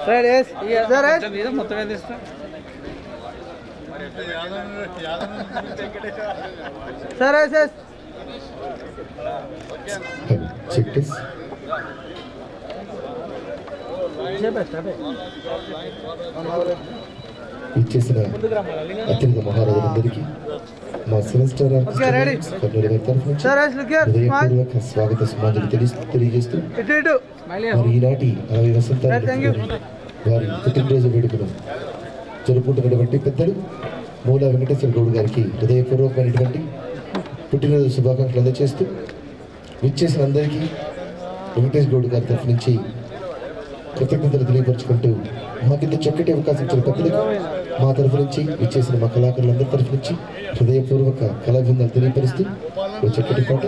Right, yes. Sir, yes. మీద మొత్తం ఏం తీస్తా Sir, yes, yes. Check this ఇచ్చేసిన అత్యంత మహారాజులందరికీ మా సెమిస్టర్ Okay, ready. కర్నూలు గారి తరఫు నుంచి Sir, yes, look here. Smile. హృదయపూర్వక స్వాగత సుమాంజలి తెలియ- తెలియజేస్తూ ఇటు ఇటు మరి ఈనాటి అరవై వసంతాలు Right, thank you. వారి పుట్టినరోజు వేడుకను జరుపుకుంటున్నటువంటి పెద్దలు మూల వెంకటేశ్వర గౌడ్ గారికి హృదయపూర్వకమైనటువంటి పుట్టినరోజు శుభాకాంక్షలు అందజేస్తూ విచ్చేసిన అందరికీ వెంకటేష్ గౌడ్ గారి తరఫు నుంచి కృతజ్ఞతలు తెలియపరుచుకుంటూ మాకింత చక్కటి అవకాశం ఇచ్చిన పెద్దలకు మా తరఫు నుంచి విచ్చేసిన మా కళాకారులందరి తరఫు నుంచి హృదయపూర్వక కళాభిందాలు తెలియపరుస్తూ ఓ చక్కటి పాట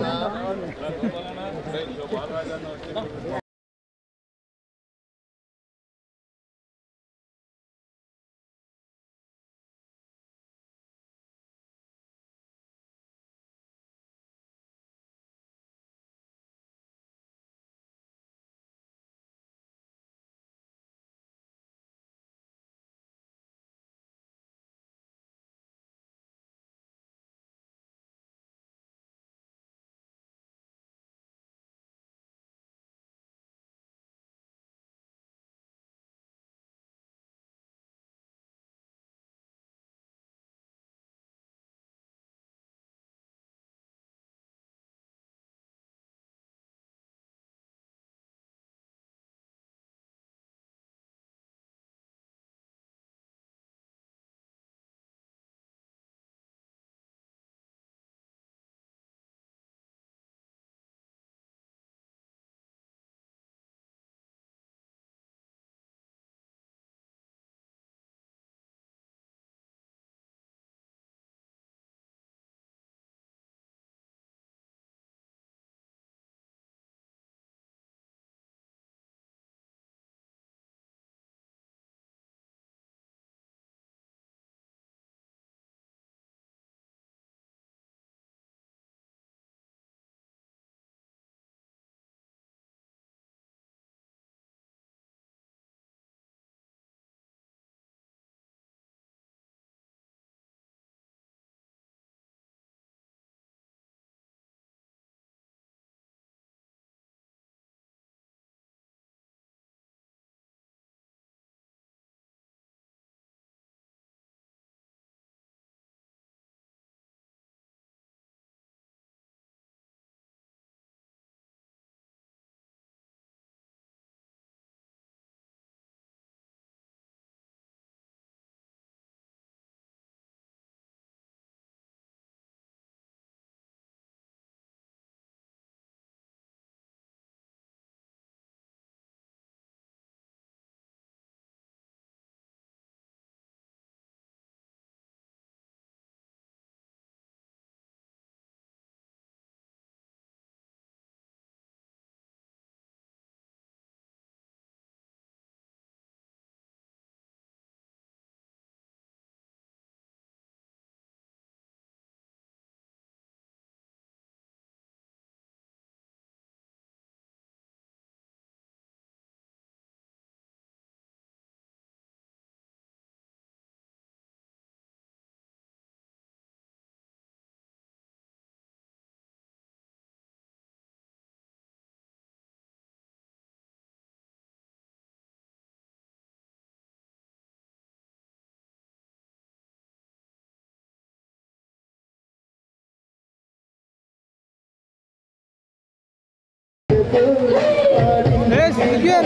Yes, look here.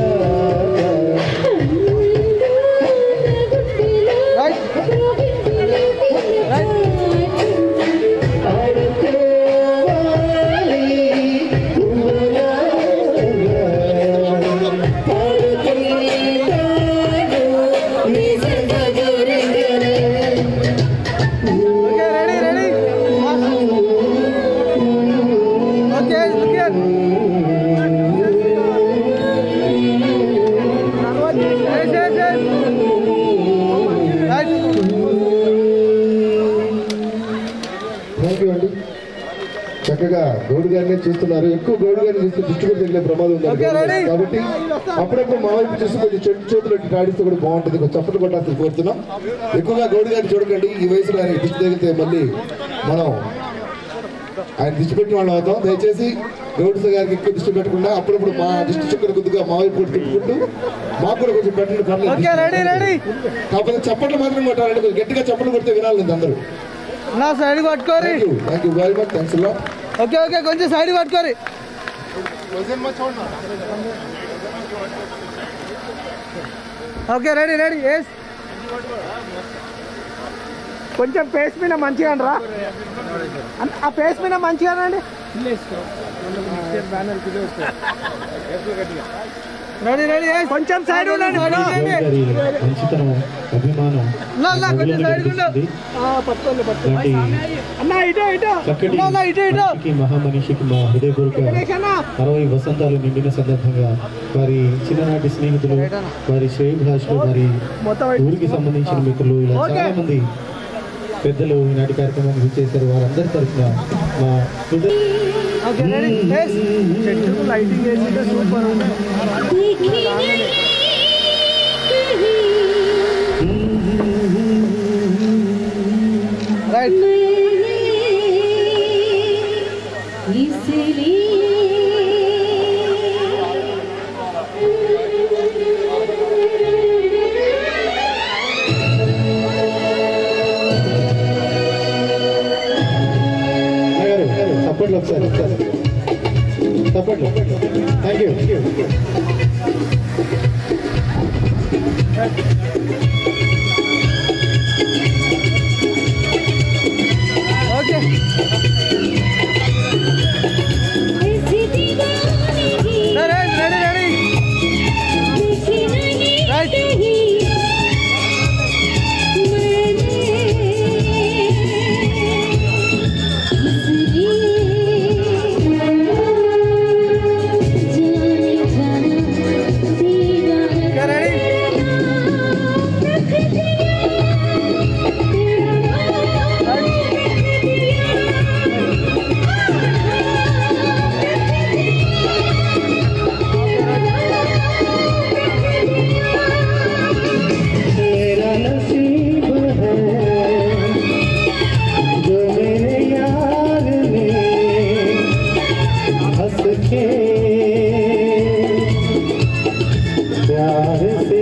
Right. Okay, ready, ready. Okay, look here. Yes, yes, yes. Right. Thank you అండి చక్కగా గౌడు గారిని చూస్తున్నారు ఎక్కువ గౌడు గారిని చూస్తే దృష్టి కూడా తగిలే ప్రమాదం ఉంది Okay, ready? కాబట్టి అప్పుడప్పుడు మా వైపు చూసి కొంచెం చెట్టు చేతులు ఇట్లా ఆడిస్తే కూడా బాగుంటుంది కొంచెం చప్పట్లు కొట్టాల్సి కోరుతున్నాం ఎక్కువగా గౌడు గారిని చూడకండి ఈ వయసులో ఆయన దృష్టి తగిలితే మళ్ళీ మనం ఆయన దృష్టి పెట్టిన వాళ్ళం అవుతాం దయచేసి గౌడు గారికి ఎక్కువ దృష్టి పెట్టకుండా అప్పుడప్పుడు మా దృష్టి చుక్కలు కొద్దిగా మా వైపు కూడా తిప్పుకుంటూ మాకు కూడా కొంచెం పెట్టండి పర్లేదు ఓకే రెడీ రెడీ కాకపోతే చప్పట్లు మాత్రం కొట్టాలంటే కొంచెం గట్టిగా చప్పట్లు కొడితే వినాలి లేదు అందరూ నా సైడ్ పట్టుకోరి thank you thank you very much thanks lot okay okay కొంచెం సైడ్ పట్టుకోరి ఓకే రెడీ రెడీ ఎస్ కొంచెం పేస్ మీద మంచిగా రా అన్- ఆ పేస్ మీద మంచిగా రండి రెడీ రెడీ కొంచెం సైడ్ ఉండండి గారి మంచితనం అభిమానం నా, నా, కొంచెం నవ్వులను సైడ్ ఉండు. నడిపిస్తుంది. పట్టుకోండి పట్టుకోండి ఇలాంటి అన్న ఇటో ఇటో చక్కటి అన్న ఇటో ఇటో మనిషికి మహామనిషికి మా హృదయపూర్వక అన్న అరవై వసంతాలు నిండిన సందర్భంగా వారి చిన్ననాటి స్నేహితులు వారి శ్రేయభిలాషులు వారి మొత్తం ఊరికి సంబంధించిన మిత్రులు ఇలా ఓకే. చాలా మంది పెద్దలు ఈనాటి కార్యక్రమాన్ని చేశారు వారందరి తరఫున మా హృదయ ఓకే రెడీ ఎస్ చెట్టు లైటింగ్ వేసి సూపర్ ఉంది రైట్ గారు సపోర్ట్లు ఒకసారి ఒకసారి సపోర్ట్లు thank you okay ready ready ready right okay ready मेरा नसीब है जो मेरे यार ने हंस के प्यार से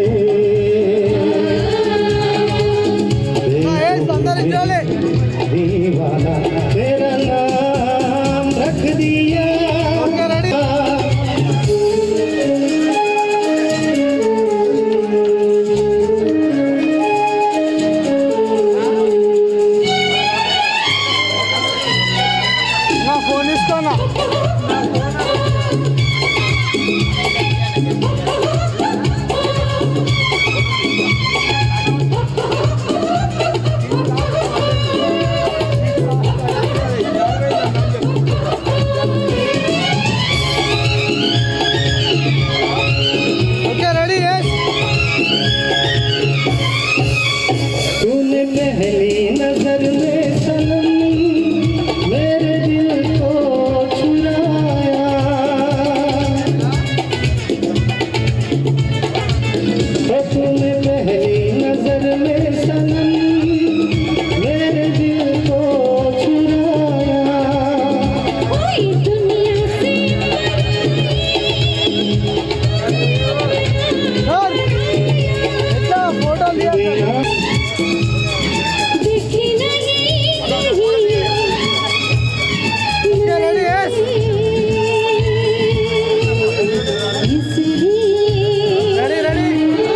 ఎస్ అందరు ఇచ్చాలి दीवाना तेरा नाम रख दिया ఓకే రెడీ నా ఫోన్ ఇస్తానా ఓకే రెడీ ఎస్ तूने पहली नजर में सनम मेरे दिल को चुराया ओ तूने पहली नजर में सनम मेरे दिल को चुराया సార్ ఎట్లా ఫోటో తీయాలి okay ready yes ready ready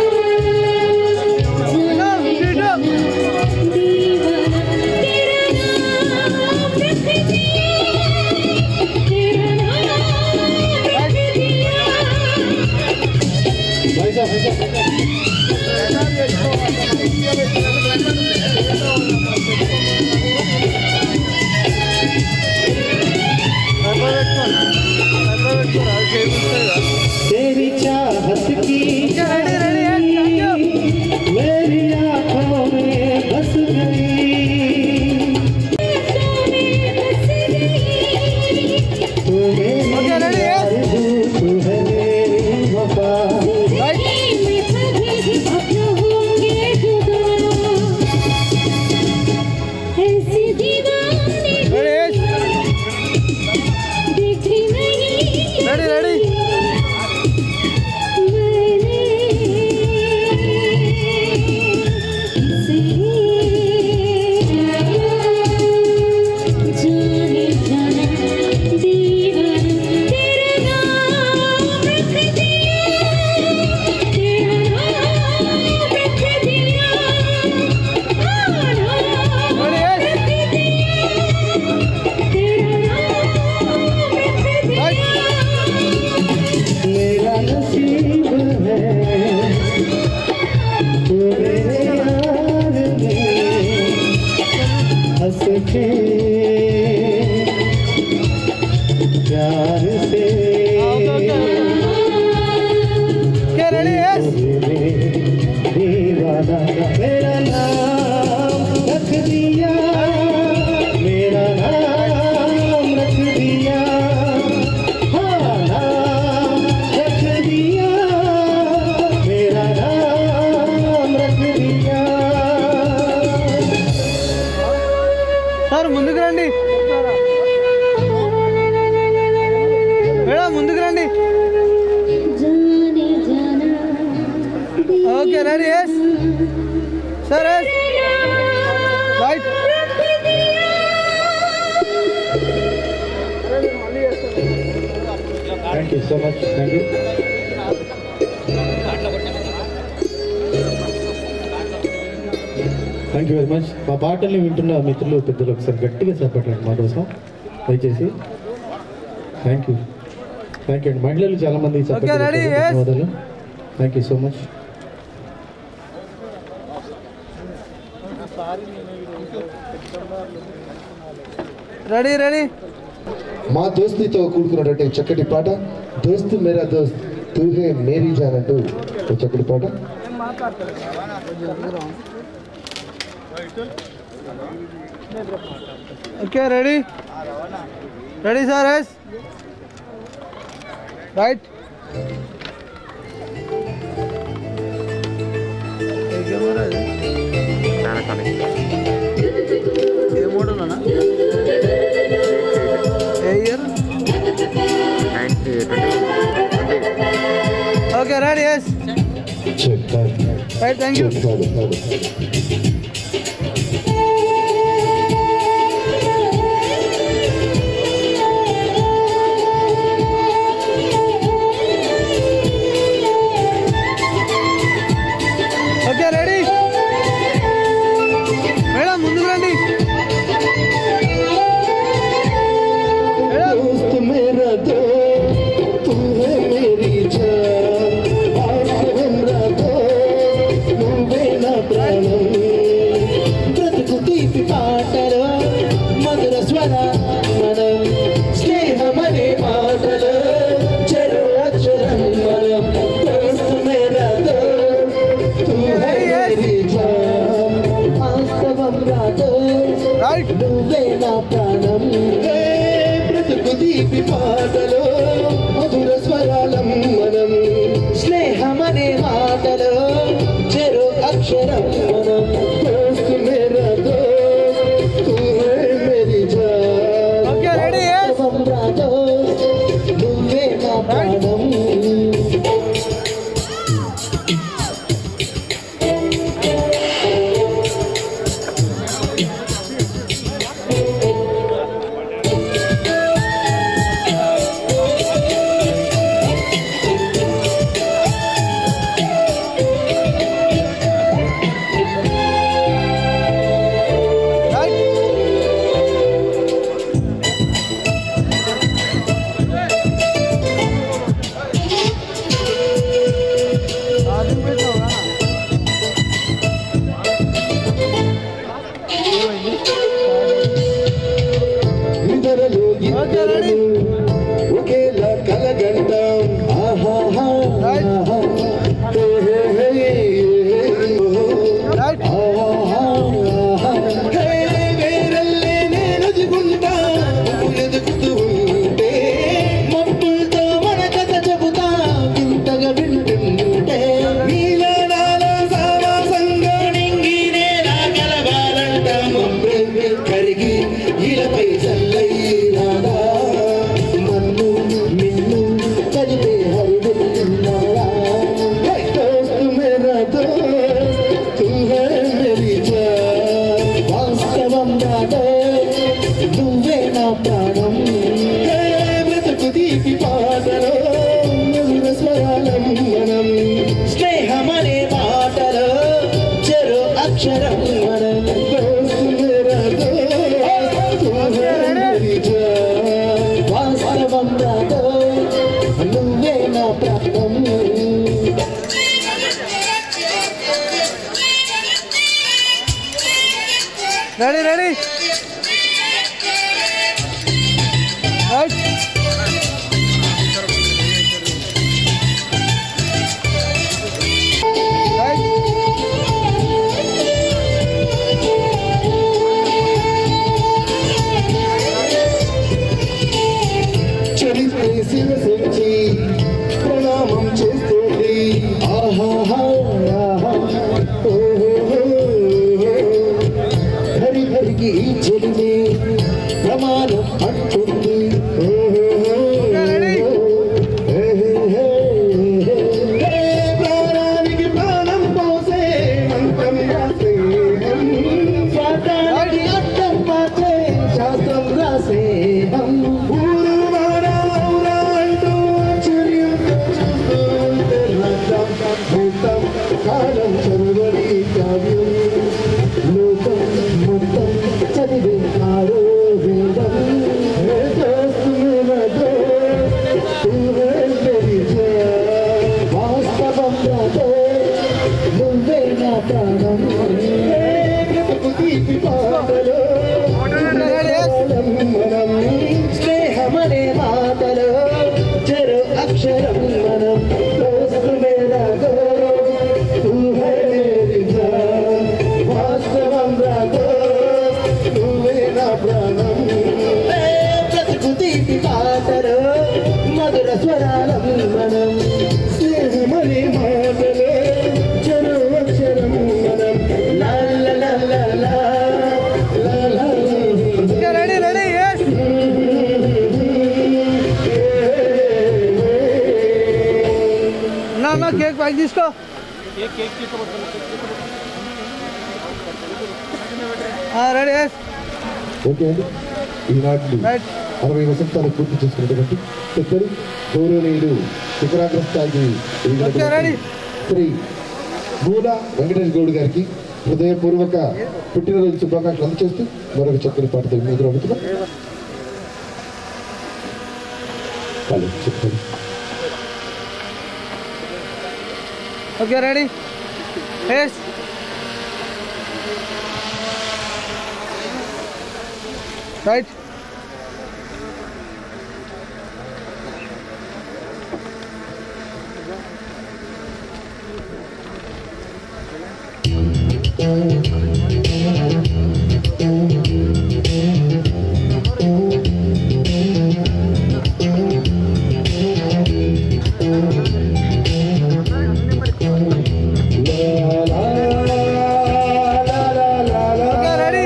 ఇటో ఇటో भाई साहब भाई साहब तेरी चाहत की ready ready yes thank you मेरी आंखों में बस गई okay ready yes sir yes right thank you so much thank you thank you very much మా పాటల్ని వింటున్న మిత్రులు పెద్దలు ఒకసారి గట్టిగా చెప్పండి మా కోసం దయచేసి థ్యాంక్ యూ థ్యాంక్ యూ అండి మహిళలు చాలా మంది Okay, ready? Yes. ధన్యవాదాలు thank you so much ready ready మా దోస్తితో కూడుకున్నటువంటి చక్కటి పాట దోస్త్ మేరా దోస్త్ తూ హే మేరీ జాన్ అంటూ ఒక చక్కటి పాట okay ready ready sir yes right ఏ మోడల్ అన్నా ఏ year okay ready yes check కాదు రైట్ థ్యాంక్ యూ చెక్ కాదు కాదు ఓకే రెడీ మేడం ముందుకు రండి మేడం दोस्त मेरा दोस्त तू है मेरी जान ఆశ్రయంరా దోస్త్ నువ్వే నా ప్రాణం బ్రతుకు తీపి పాటలో మధుర స్వర మనం స్నేహమనే మాటలో చెడు అక్షరం మనం దోస్త్ మేరా దోస్త్ తూ హై మేరీ జాన్ వాస్తవం రా దోస్త్ రైట్ నువ్వే నా ప్రాణం ఏ బ్రతుకు తీపి పాటలో మధుర స్వరాలం మనం స్నేహమనే మాటలో చెరు అక్షరం మనం దోస్త్ మేరా దోస్త్ తూ హై మేరీ జాన్ ఓకే రెడీ ఎస్ వాస్తవం రా దోస్త్ నువ్వే నా ప్రాణం రైట్ ఛార్జింగ్ పెట్టావా నిద్రలో ఇద్దరము ఒకేలా కలగంటాం ఆహాహా ఆహా. హే హే హే హే. రైట్ ఆహాహా ఆహా. హే వేరల్లే నేనొదిగుంటా ఎదుగుతూ ఉంటే మబ్బులతో మన కథ చెబుతా వింతగా వింటుంటే నీలో నాలో సావాసంగా నింగి నేలా కలవాలంట మబ్బెంగి కరిగి ఇలపై చల్లయ్యాడా నన్ను నిన్ను కలిపే హరివిల్లున్నాడా దోస్త్ మేరా దోస్త్ తూ హై మేరీ జాన్ వాస్తవం నా దోస్త్ నువ్వే నా ప్రాణం హే బ్రతుకు తీపి పాటలో మధుర స్వరాలం మనం స్నేహమనే మాటలో చెరు అక్షరం మనం దోస్త్ మేరా దోస్త్ తూ హై మేరీ జాన్ వాస్తవం నా దోస్త్ నువ్వే నా ప్రాణం రెడీ రెడీ రైట్ రైట్ చరిత్ర శివసించి ప్రణామం చేస్తుంది ఆహాహా ఆహా ఓహో హరి హరికి ఈ చెలిమే ప్రమాణం అంటుంది ఓహో తీపి పాటలు మనం స్నేహమనే మాటలు చెరు అక్షరం మనం దోస్తు మేరాగో ఊహేదిగా వాస్తవం రాగో నువ్వే నా ప్రాణం ఏ బ్రతుకు తీపి పాటలు మధుర స్వరాలం మనం స్నేహమనే మాటలు చెరు అక్షరం మనం లా లా లా లా లా లా లా లా రెడీ రెడీ ఎస్ నా నా కేక్ ప్యాక్ తీసుకో రెడీ ఎస్ ఓకే అండి ఈనాటి రైట్ అరవై వసంతాలు పూర్తి చేసుకున్నటువంటి పెద్దలు గౌరవనీయులు శిఖరాగ్ర స్థాయికి ఎదిగినటువంటి ఓకే, రెడీ. శ్రీ మూల వెంకటేష్ గౌడ్ గారికి హృదయపూర్వక పుట్టినరోజు శుభాకాంక్షలు అందజేస్తూ మరొక చక్కని పాటతో మీకు రమ్ముతున్నాం చాలు, చెప్పండి okay ready yes right okay ready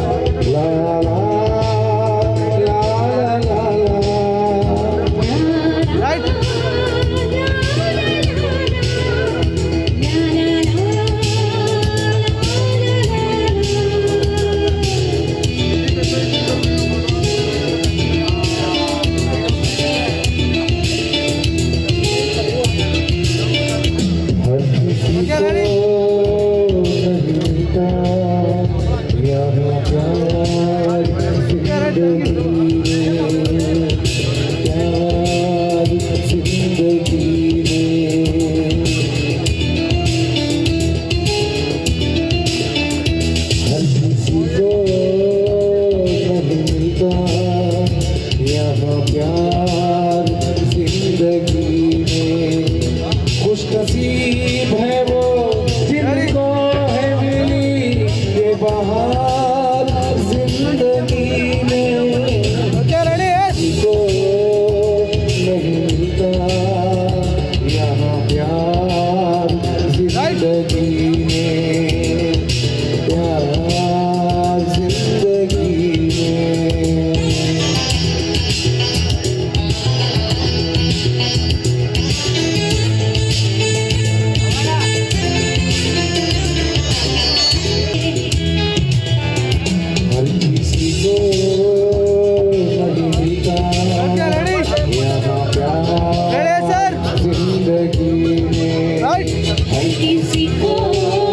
right okay ready खुश नसीब है वो जिनको है मिली ये बहार जिंदगी में ఓకే రెడీ ఎస్ को नहीं मिलता यहाँ प्यार जिंदगी में प्यार जिंदगी में हर किसी को नहीं मिलता ఓకే రెడీ यहाँ प्यार రెడీ సార్ जिंदगी में రైట్ हर किसी को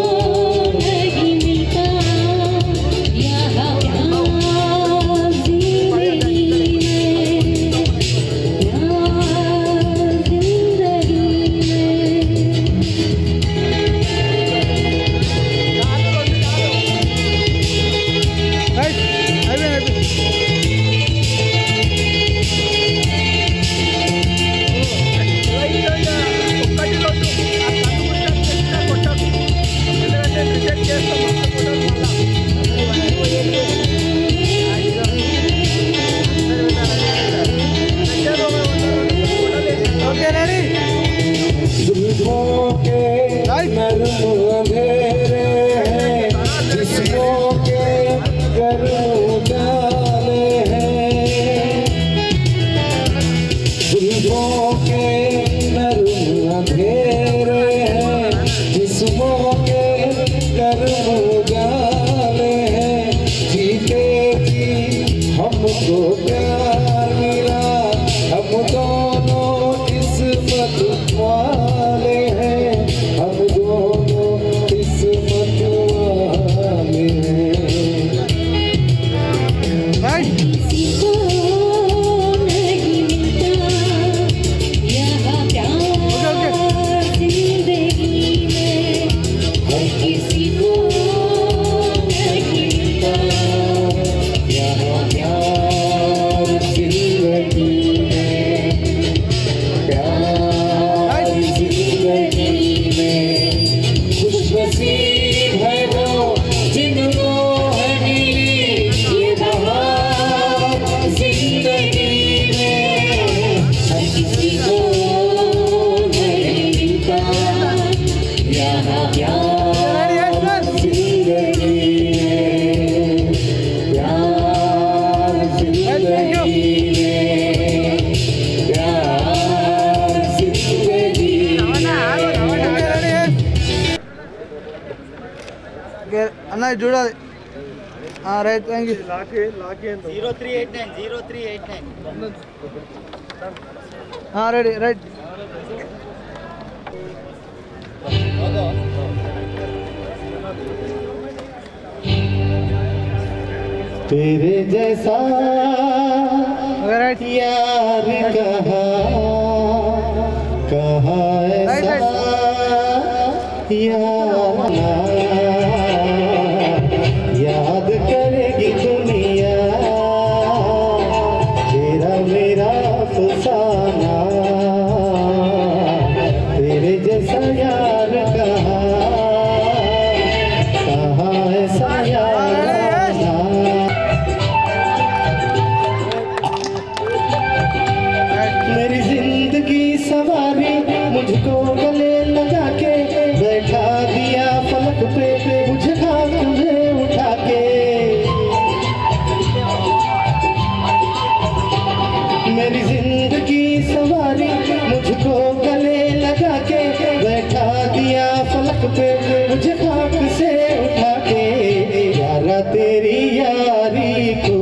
ready action thank you okay అన్న ఇది చూడాలి right thank you zero three eight nine zero three eight nine ready right तेरे जैसा ఓకే రైట్ यार कहा कहा Right, ऐसा यार याद करेगी दुनिया तेरा मेरा फसाना तेरे जैसा यार कहा कहा ऐसा यार मेरी जिंदगी सवारी मुझको गले लगा के बैठा दिया फलक पे मुझे खाक में उठा के मेरी जिंदगी सवारी मुझको गले लगा के बैठा दिया फलक पे मुझे खाक से उठा के यारा तेरी यारी को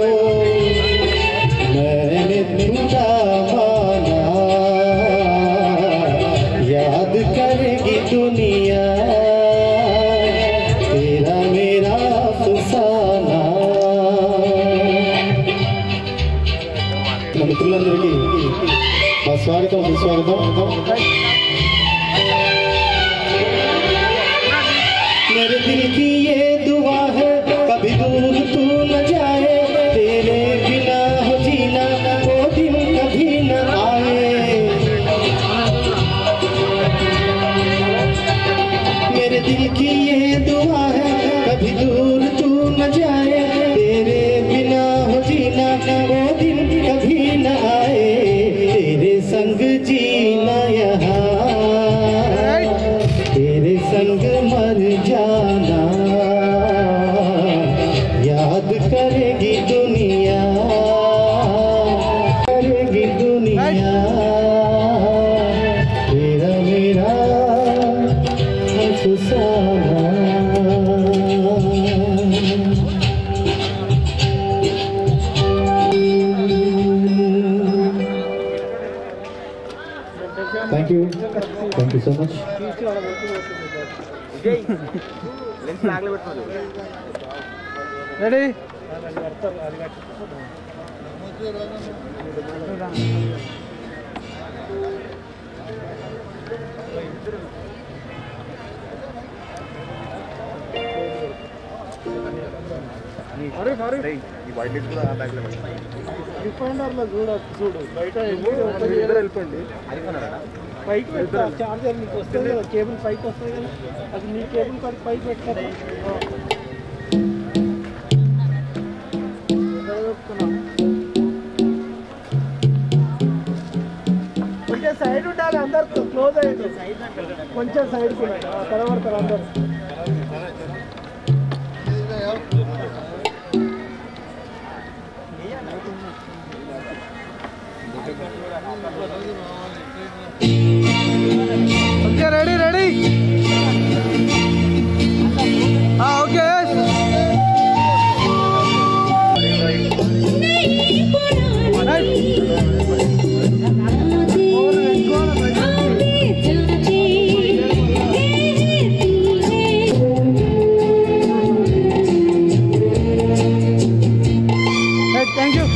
मैंने तुझा माना याद करेगी दुनिया तेरा मेरा फसाना మన మిత్రులందరికీ మా స్వాగతం సుస్వాగతం मेरे दिल की ये दुआ है कभी दूर तू न जाए तेरे बिना हो जीना वो दिन कभी न आए मेरे दिल की ये दुआ है कभी दूर तू न जाए तेरे बिना हो जीना वो दिन कभी न आए तेरे संग जीना यहाँ तेरे संग मर जाना याद करेगी दुनिया करेगी दुनिया तेरा मेरा अफसाना thank you thank you so much ready Defender లో చూడ చూడు బయట వెళ్ళి ఓపెన్ చేయడం వెళ్ళిపోండి పైకి పెట్టా చార్జర్ నీకు వస్తుంది కదా కేబుల్ పైకి వస్తుంది కదా అది నీ కేబుల్ పైకి పైకి పెట్టారు కొంచెం సైడ్ ఉండాలి అందరు క్లోజ్ అయ్యింది కొంచెం సైడ్ కూడా కనబడతారు అందరు okay ready ready okay thank you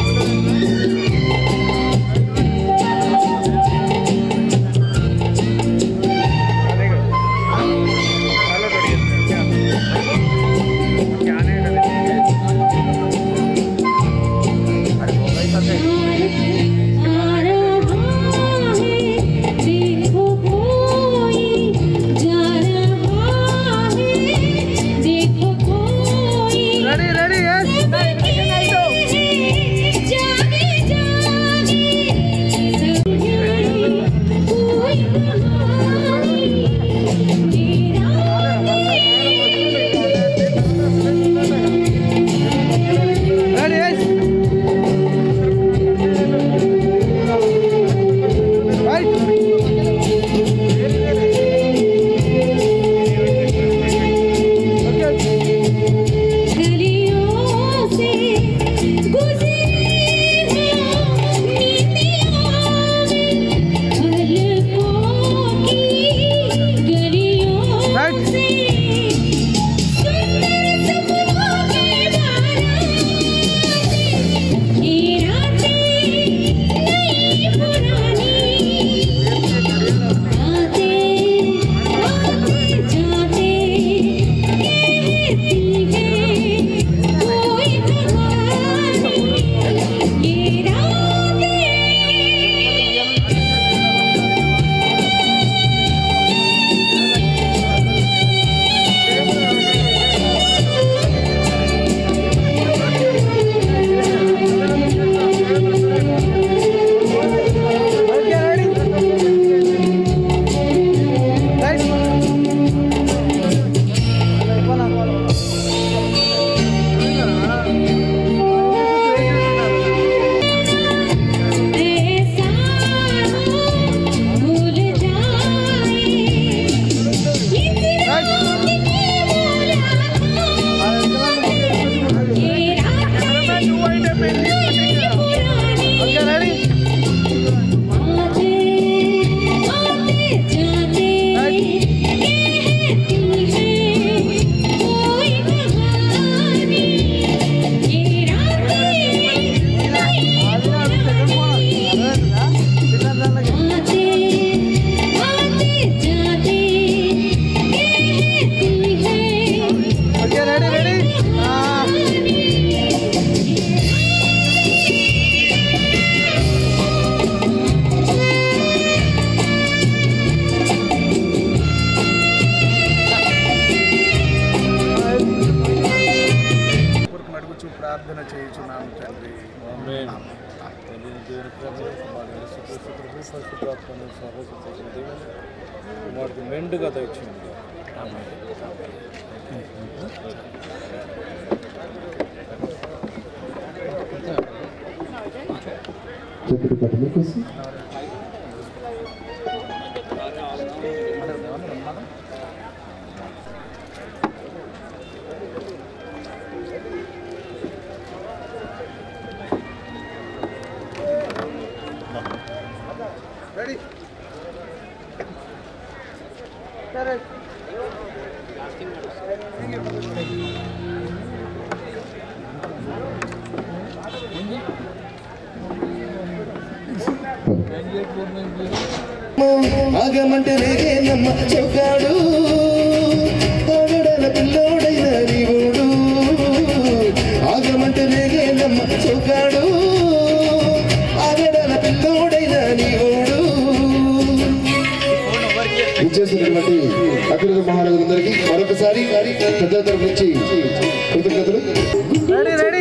ప్రార్థన చేయుచున్నాను తండ్రి వాడికి మెండుగా తెచ్చింది చక్కటి పట్టణ కోసం ఆగమంటే రేగేనమ్మ చౌకాడు ఆగడల పిల్లోడైన నీవుడు ఆగమంటే రేగేనమ్మ చౌకాడు ఆగడల పిల్లోడైన నీవుడు ఇచ్చేసినటువంటి అఖిల మహారాజులందరికీ మరొకసారి పెద్దల తరపు నుంచి కృతజ్ఞతలు రెడీ రెడీ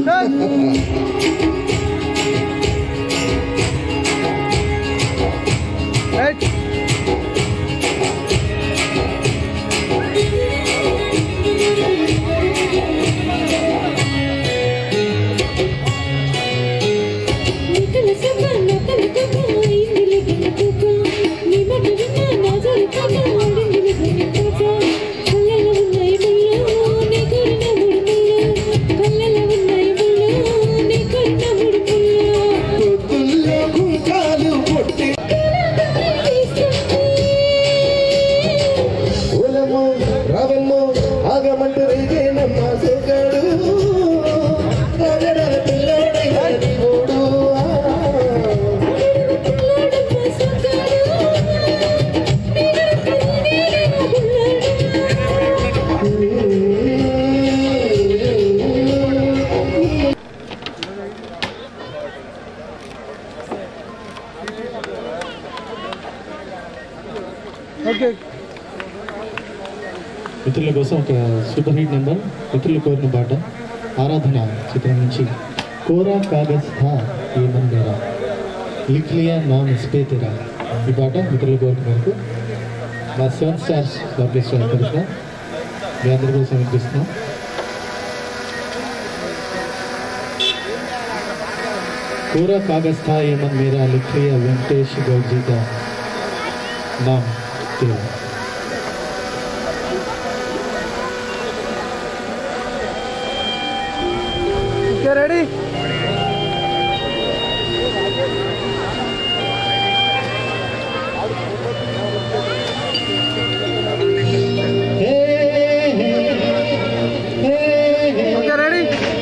రైట్ నికల సభ నకల కథ ఇందిలి గణపక నీ మాట విన్నా నా జరుపక ఆడిందిలి గణపక కళ్ళలో ఉన్నాయి ముళ్ళు నీ కోరిన ముడుముళ్ళు కళ్ళలో ఉన్నాయి ముళ్ళు నీ కోరిన ముడుముళ్ళు పొద్దుల్లో కుంకాలు పొట్టి ఓలమ్మో రావమ్మో ఆగమంటే రేగేనమ్మ చౌకాడు ఆగడల పిల్లోడైన నీవుడు ఓకే మిత్రుల కోసం ఒక సూపర్ హిట్ నెంబర్ మిత్రులు కోరిన పాట ఆరాధన చిత్రం నుంచి కోరా కాగజ్ థా ఏమన్ మేరా లిఖ్ లియా నామ్ ఇస్పే తెరా ఈ పాట మిత్రుల కోరిక మేరకు మా సెవెన్ స్టార్స్ ఆర్కెస్ట్రా తరఫున మీ అందరి కోసం వినిపిస్తున్నాం कोरा कागज था ये मन मेरा लिख लिया वेंकटेश गौर जी का नाम तेरा ఓకే రెడీ ఓకే రెడీ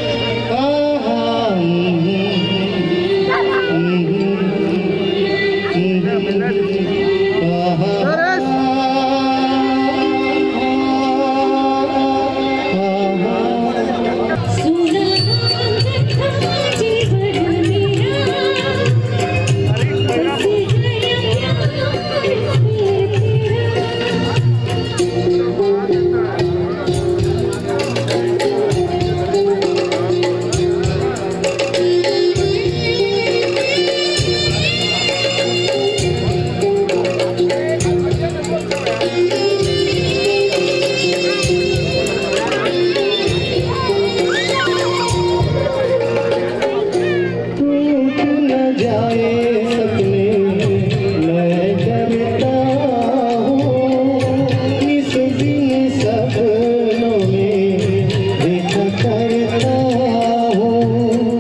टूट न जाए सपने मैं डरता हूँ इस दिन सपनों में देखा करता हूँ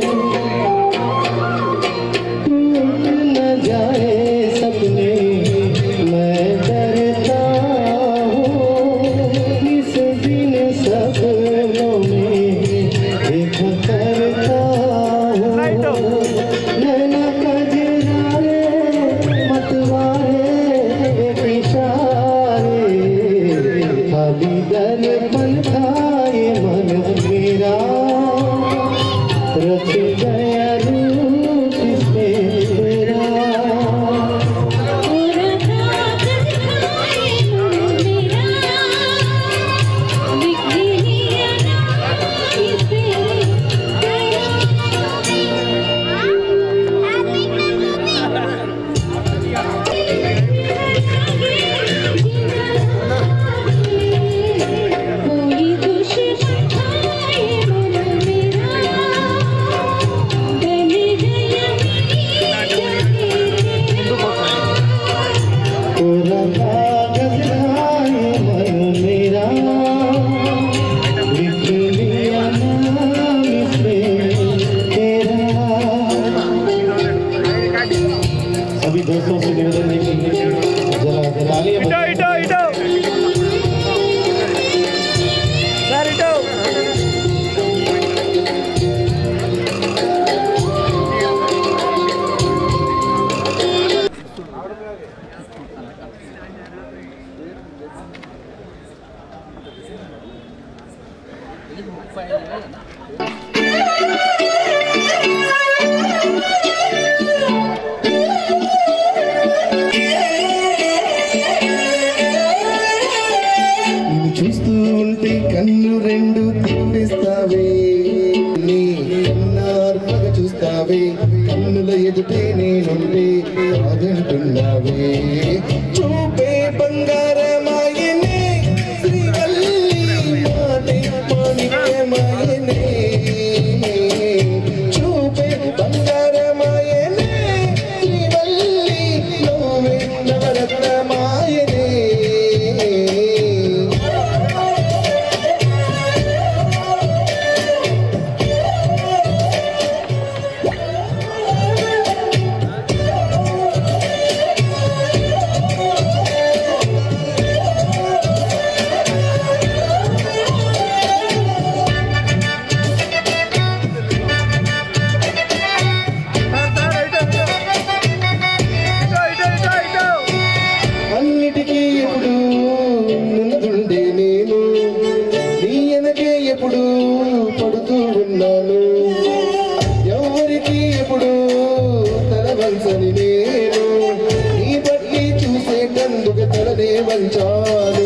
टूट न जाए सपने मैं डरता हूँ इस दिन सपनों में देखा करता हूँ नैना कजरारे मतवारे इशारे खाली दर्पण खाए मन मेरा रच गया रूप से तेरा मेरा నిన్ను చూస్తూ ఉంటే కన్ను రెండు తిప్పిస్తావే నీ కన్నార్పగా చూస్తావే కన్నుల ఎదుటే నేనుంటే కాదంటున్నావే చూపే బంగారమాయనే శ్రీవల్లి మాటే మాణిక్యమాయనే చూపే బంగారమాయనే శ్రీవల్లి నవ్వే నవరత్నమాయనే అన్నిటికీ ఎప్పుడు ముందుండే నేను నీ వెనకే ఎప్పుడు పడుతూ ఉన్నాను ఎవరికి ఎప్పుడు తల వంచని నేను నీ బట్టి చూసేటందుకు తలనే వంచా